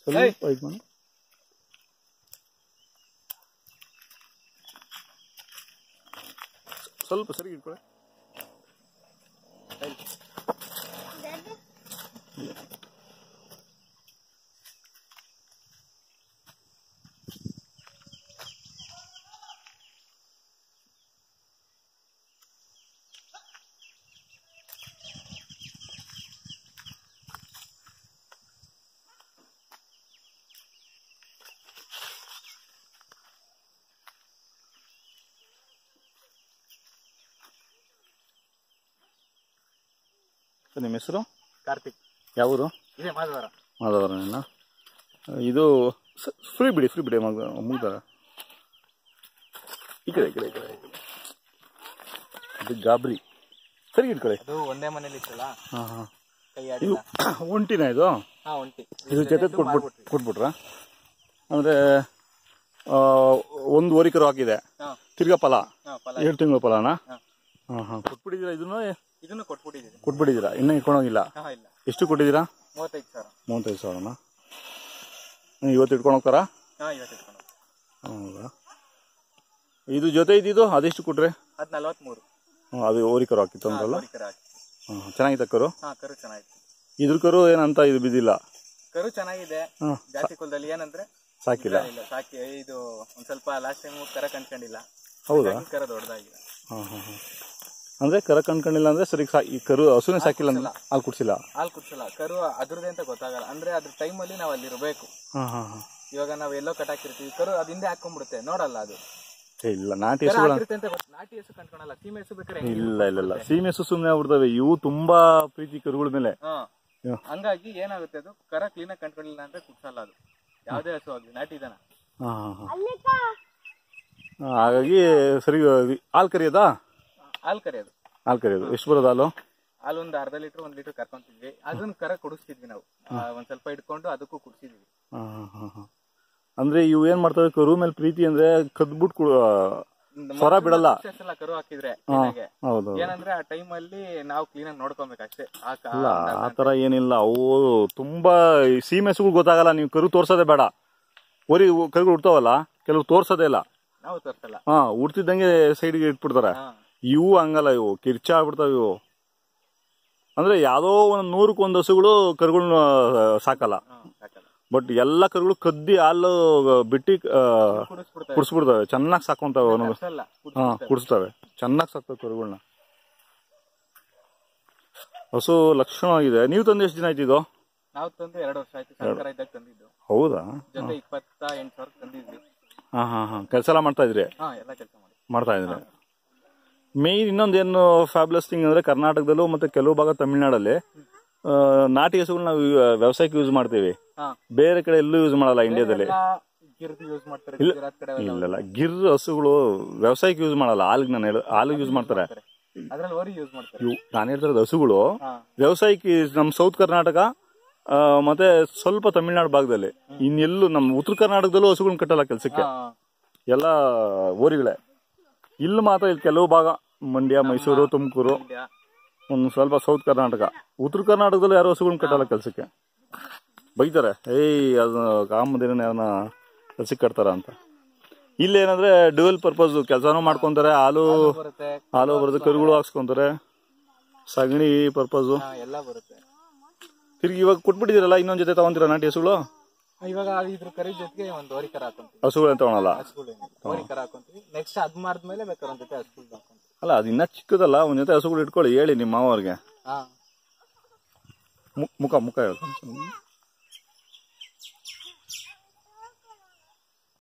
ಸ್ವಲ್ಪ ಇದು ಮಾಡಿ ಸ್ವಲ್ಪ ಸರಿ ಇಟ್ಕೊಳ್ಳಿ ಸರ್, ನಿಮ್ಮ ಹೆಸರು ಕಾರ್ತಿಕ್ ಯಾವುದು ಇದೇ ಮಾಧವರ ಮಾಧವರನ ಇದು ಫ್ರೀ ಬಿಡಿ ಫ್ರೀ ಬಿಡಿ ಮಗ ಮುಗ್ದಾರ ಈ ಕಡೆ ಈ ಕಡೆ ಈ ಕಡೆ ಇದು ಗಾಬ್ರಿ ಸರಿ ಇಟ್ಕೊಳ್ಳಿ ಅದು ಒಂದೇ ಮನೇಲಿ ಇತ್ತಲ್ಲ ಹಾಂ ಹಾಂ ಕೈ ಇದು ಆಡಿಲ್ಲ ಒಂಟಿನ ಇದು ಹಾ ಒಂಟಿ ಇದು ಜೊತೆ ಕೊಟ್ಬಿಟ್ಟು ಕೊಟ್ಬಿಟ್ರಾ ಅಂದರೆ ಒಂದು ವರಿಕರು ಹಾಕಿದೆ ಹಾ ತಿರ್ಗಾ ಫಲ ಹಾ ಫಲ ಎರಡು ತಿಂಗಳು ಫಲನಾ ಹಾ. ಹಾಂ ಹಾಂ ಕೊಟ್ಬಿಟ್ಟಿದ್ದೀರಾ ಇದನ್ನು ಇದನ್ನು ಕೊಟ್ಬಿಟ್ಟಿದ್ದೀನಿ ಕೊಟ್ಬಿಟ್ಟಿದ್ದೀರಾ ಇನ್ನೂ ಇಟ್ಕೊಂಡೋಗಿಲ್ಲ ಹಾ ಇಲ್ಲ ಎಷ್ಟು ಕೊಟ್ಟಿದ್ದೀರಾ ಮೂವತ್ತೈದು ಸಾವಿರ ಮೂವತ್ತೈದು ಸಾವಿರನಾ ಹ್ಮ್, ಇವತ್ತು ಇಟ್ಕೊಂಡು ಹೋಗ್ತಾರಾ ಹಾ ಇವತ್ತು ಇಟ್ಕೊಂಡು ಹೌದಾ ಇದು ಜೊತೆ ಇದ್ದಿದ್ದು ಅದೆಷ್ಟು ಕೊಟ್ರೆ ಅದು ನಲವತ್ಮೂರು ಹ್ಮ್, ಅದು ಓರಿಕರು ಹಾಕಿತ್ತು ಅಂದ್ರಲ್ಲ ಕರು ಹಾಕಿ ಹಾಂ ಚೆನ್ನಾಗಿತ್ತ ಕರು ಹಾ ಕರು ಚೆನ್ನಾಗಿತ್ತು ಇದ್ರ ಕರು ಏನಂತ ಇದು ಬಿದ್ದಿಲ್ಲ ಕರು ಚೆನ್ನಾಗಿದೆ ಹಾಂ ಜಾತಿ ಕುಲದಲ್ಲಿ ಏನಂದ್ರೆ ಸಾಕಿಲ್ಲ ಇಲ್ಲ ಸಾಕಿ ಇದು ಒಂದ್ ಸ್ವಲ್ಪ ಲಾಸ್ಟ್ ಟೈಮ್ ಕರ ಕಂಡ್ಕೊಂಡಿಲ್ಲ ಹೌದಾ ಹಾಗಾಗಿ ಕರ ದೊಡ್ಡದಾಗಿದೆ ಹಾಂ ಹಾಂ ಹಾಂ ಅಂದರೆ ಕರ ಕಂಡ್ಕೊಂಡಿಲ್ಲ ಅಂದರೆ ಸರಿ ಸಾ ಈ ಕರು ಹಸುನೇ ಸಾಕಿಲ್ಲ ಅಂದ್ರೆ ಹಾಲು ಕುಡ್ಸಿಲ್ಲ ಹಾಲು ಕುಡ್ಸಲ್ಲ ಕರು ಅದ್ರದ್ದೇ ಅಂತ ಗೊತ್ತಾಗಲ್ಲ ಅಂದ್ರೆ ಅದ್ರ ಟೈಮಲ್ಲಿ ನಾವು ಅಲ್ಲಿ ಇರಬೇಕು ಹಾಂ ಹಾಂ ಹಾಂ ಇವಾಗ ನಾವು ಎಲ್ಲೋ ಕಟ್ಟಾಕಿರ್ತೀವಿ ಕರು ಅದ್ ಹಿಂದೆ ಹಾಕೊಂಡ್ಬಿಡುತ್ತೆ ನೋಡಲ್ಲ ಅದು ಏ, ಇಲ್ಲ ನಾಟಿ ಕರು ಹಸುಗಳ ಹಾಕಿರುತ್ತೆ ಅಂತ ಗೊತ್ತು ನಾಟಿ ಹೆಸರು ಕಂಡ್ಕೊಳಲ್ಲ ಸೀಮೆ ಹೆಸರು ಬೇಕಾದ್ರೆ ಹೆಂಗೆ ಇಲ್ಲ ಇಲ್ಲ ಇಲ್ಲ ಸೀಮೆ ಹಸು ಸುಮ್ಮನೆ ಆಗ್ಬಿಡ್ತವೆ ಇವು ತುಂಬಾ ಪ್ರೀತಿ ಕರುಗಳ ಮೇಲೆ ಹಾ ಹ್ಮ್. ಹಂಗಾಗಿ ಏನಾಗುತ್ತೆ ಅದು ಕರ ಕ್ಲೀನ್ ಆಗಿ ಕಂಡ್ಕೊಂಡಿಲ್ಲ ಅಂದ್ರೆ ಕುಡ್ಸಲ್ಲ ಅದು ಯಾವ್ದೇ ಹಸು ಆಗ್ಲಿ ನಾಟಿ ದನ ಹಾಂ ಹಾಂ ಹಾಂ ಹಾಗಾಗಿ ಸರಿ ಹಾಲು ಕರಿಯೋದಾ ಹಾಲು ಕರಿಯೋದು ಹಾಲು ಕರಿಯೋದು ಎಷ್ಟು ಬರೋದು ಹಾಲು ಹಾಲು ಒಂದು ಅರ್ಧ ಲೀಟರ್ ಒಂದ್ ಲೀಟರ್ ಕರ್ಕೊಂತಿದ್ವಿ ಅದನ್ನ ಕರ ಕುಡಿಸ್ತಿದ್ವಿ ನಾವು ಆ, ಒಂದ್ ಸ್ವಲ್ಪ ಇಟ್ಕೊಂಡು ಅದಕ್ಕೂ ಕುಡಿಸಿದ್ವಿ ಹಾಂ ಹಾಂ ಹಾಂ ಹಾಂ ಅಂದರೆ ಇವು ಏನು ಮಾಡ್ತವೆ ಕರು ಮೇಲೆ ಪ್ರೀತಿ ಅಂದರೆ ಕದ್ಬಿಟ್ಟು ಕು- ಸ್ವರ ಬಿಡಲ್ಲ ಎಲ್ಲ ಕರು ಹಾಕಿದ್ರೆ ಚೆನ್ನಾಗೆ. ಹೌದು ಏನಂದ್ರೆ ಆ ಟೈಮ್ ಅಲ್ಲಿ ನಾವು ಕ್ಲೀನ್ ಆಗಿ ನೋಡ್ಕೊಬೇಕು ಅಷ್ಟೇ ಆ ಕ- ಅಲ್ಲ ಆ ಥರ ಏನಿಲ್ಲ ಅವು ತುಂಬಾ ಈ ಸೀಮೆ ಹಸುಗಳು ಗೊತ್ತಾಗಲ್ಲ ನೀವು ಕರು ತೋರ್ಸೋದೇ ಬೇಡ ಓರಿ ಕರುಗಳು ಹುಡ್ತಾವಲ್ಲ ಕೆಲವು ತೋರ್ಸೋದೇ ಇಲ್ಲ ನಾವು ತೋರ್ಸಲ್ಲ ಹಾ ಉಡ್ತಿದ್ದಂಗೆ ಸೈಡ್ಗೆ ಇಟ್ಬಿಡ್ತಾರೆ ಹಾ ಇವು ಹಂಗಲ್ಲ ಇವು ಕಿರ್ಚ ಆಗ್ಬಿಡ್ತಾವ ಇವು ಅಂದ್ರೆ ಯಾವ್ದೋ ಒಂದ್ ನೂರಕ್ಕೆ ಒಂದ್ ಹಸುಗಳು ಕರುಗಳನ್ನ ಸಾಕಲ್ಲ ಹಾ ಸಾಕಲ್ಲ ಬಟ್ ಎಲ್ಲ ಕರುಗಳು ಕದ್ದಿ ಹಾಲು ಬಿಟ್ಟು ಕುಡಿಸ್ಬಿಡ್ತಾರೆ ಕುಡಿಸ್ಬಿಡ್ತವೆ ಚೆನ್ನಾಗಿ ಸಾಕೊಂತಾವೆ ಅವನು ಅಷ್ಟಲ್ಲ ಹಾ ಕುಡಿಸ್ತವೆ ಚೆನ್ನಾಗಿ ಸಾಕ್ತವೆ ಕರುಗಳನ್ನ ಹಸು ಲಕ್ಷಣವಾಗಿದೆ ನೀವು ತಂದು ಎಷ್ಟು ದಿನ ಆಯ್ತು ಇದು ನಾವು ತಂದು ಎರಡು ವರ್ಷ ಆಯ್ತು ಸರ್ಕಾರ ಇದ್ದಾಗ ತಂದಿದ್ದು ಹೌದಾ ಜೊತೆ ಇಪ್ಪತ್ತ ಎಂಟು ಸಾವಿರ ತಂದಿದ್ವಿ ಹಾ ಹಾ ಹಾ ಕೆಲಸ ಎಲ್ಲ ಮಾಡ್ತಾ ಇದ್ರಿ ಹಾ ಎಲ್ಲ ಕೆಲಸ ಮಾಡಿ ಮಾಡ್ತಾ ಇದ್ರೆ ಮೇಯ್ನ್ ಇನ್ನೊಂದೇನು ಫ್ಯಾಬ್ಲಸ್ ಥಿಂಗ್ ಅಂದ್ರೆ ಕರ್ನಾಟಕದಲ್ಲೂ ಮತ್ತೆ ಕೆಲವು ಭಾಗ ತಮಿಳ್ನಾಡಲ್ಲಿ ಆ, ನಾಟಿ ಹಸುಗಳನ್ನ ನಾವು ವ್ಯವಸಾಯಕ್ಕೆ ಯೂಸ್ ಮಾಡ್ತೀವಿ ಹಾ ಬೇರೆ ಕಡೆ ಎಲ್ಲೂ ಯೂಸ್ ಮಾಡಲ್ಲ ಇಂಡಿಯಾದಲ್ಲಿ ಗಿರ್ದು ಯೂಸ್ ಮಾಡ್ತಾರೆ ಗುಜರಾತ್ ಕಡೆ ಎಲ್ಲ ಇಲ್ಲಲ್ಲ ಗಿರ್ ಹಸುಗಳು ವ್ಯವಸಾಯಕ್ಕೆ ಯೂಸ್ ಮಾಡಲ್ಲ ಹಾಲಿಗೆ ನಾನು ಹೇಳ ಹಾಲಿಗೆ ಯೂಸ್ ಮಾಡ್ತಾರೆ ಅದ್ರಲ್ಲಿ ಓರಿ ಯೂಸ್ ಮಾಡ್ತಾರೆ ಇವು ನಾನು ಹೇಳ್ತಿರೋದು ಹಸುಗಳು ಹಾ ವ್ಯವಸಾಯಕ್ಕೆ ನಮ್ಮ ಸೌತ್ ಕರ್ನಾಟಕ ಆ, ಮತ್ತೆ ಸ್ವಲ್ಪ ತಮಿಳ್ನಾಡು ಭಾಗದಲ್ಲಿ ಇನ್ನೆಲ್ಲೂ ನಮ್ಮ ಉತ್ತರ ಕರ್ನಾಟಕದಲ್ಲೂ ಹಸುಗಳನ್ನ ಕಟ್ಟಲ್ಲ ಕೆಲಸಕ್ಕೆ ಹಾ ಎಲ್ಲ ಓರಿಗಳೇ ಇಲ್ಲಿ ಮಾತ್ರ ಇಲ್ಲಿ ಕೆಲವು ಭಾಗ ಮಂಡ್ಯ ಮೈಸೂರು ತುಮಕೂರು ಇಂಡಿಯಾ ಒಂದು ಸ್ವಲ್ಪ ಸೌತ್ ಕರ್ನಾಟಕ ಉತ್ತರ ಕರ್ನಾಟಕದಲ್ಲೂ ಯಾರೋ ಹಸುಗಳನ್ನ ಕಟ್ಟಲ್ಲ ಕೆಲಸಕ್ಕೆ ಬೈತಾರೆ ಏಯ್ ಅದು ಕಾಮದಿನ ಯಾರನ್ನ ಕೆಲಸಕ್ಕೆ ಕಟ್ತಾರ ಅಂತ ಇಲ್ಲಿ ಏನಂದ್ರೆ ಡ್ಯುವೆಲ್ ಪರ್ಪಸ್ ಕೆಲಸನೂ ಮಾಡ್ಕೊಂತಾರೆ ಹಾಲು ಬರುತ್ತೆ ಹಾಲು ಬರುತ್ತೆ ಕರುಗಳು ಹಾಕ್ಸ್ಕೊಂತಾರೆ ಸಗಣಿ ಪರ್ಪಸ್ ಹಾ ಎಲ್ಲ ಬರುತ್ತೆ ತಿರ್ಗಿ ಇವಾಗ ಕೊಟ್ಬಿಟ್ಟಿದ್ದೀರಲ್ಲ ಇನ್ನೊಂದ್ ಜೊತೆ ತಗೊಂತೀರ ನಾಟಿ ಹಸುಗಳು ಇವಾಗ ಇದ್ರ ಕರಿ ಜೊತೆಗೆ ಒಂದು ಓರಿ ಕರ ಹಾಕೊಂತೀವಿ ಹಸುಗಳನ್ನ ತಗೊಳಲ್ಲ ಹಸ್ಗಳು ಓರಿ ಕರ ಹಾಕೊಂತೀವಿ ನೆಕ್ಸ್ಟ್ ಅದ್ ಮಾಡಿದ್ಮೇಲೆ ಬೇಕಾದ್ರೆ ಒಂದ್ ಜೊತೆ ಹಸ್ಗಳು ಹಾಕೊಂತೀವಿ ಅಲ್ಲ ಅದು ಇನ್ನ ಚಿಕ್ಕದಲ್ಲ ಒಂದ್ ಜೊತೆ ಹಸುಗಳು ಇಟ್ಕೊಳ್ಳಿ ಹೇಳಿ ನಿಮ್ಮ ಮಾವವ್ರಿಗೆ ಹಾ ಮು- ಮುಖ ಮುಖ ಹೇಳು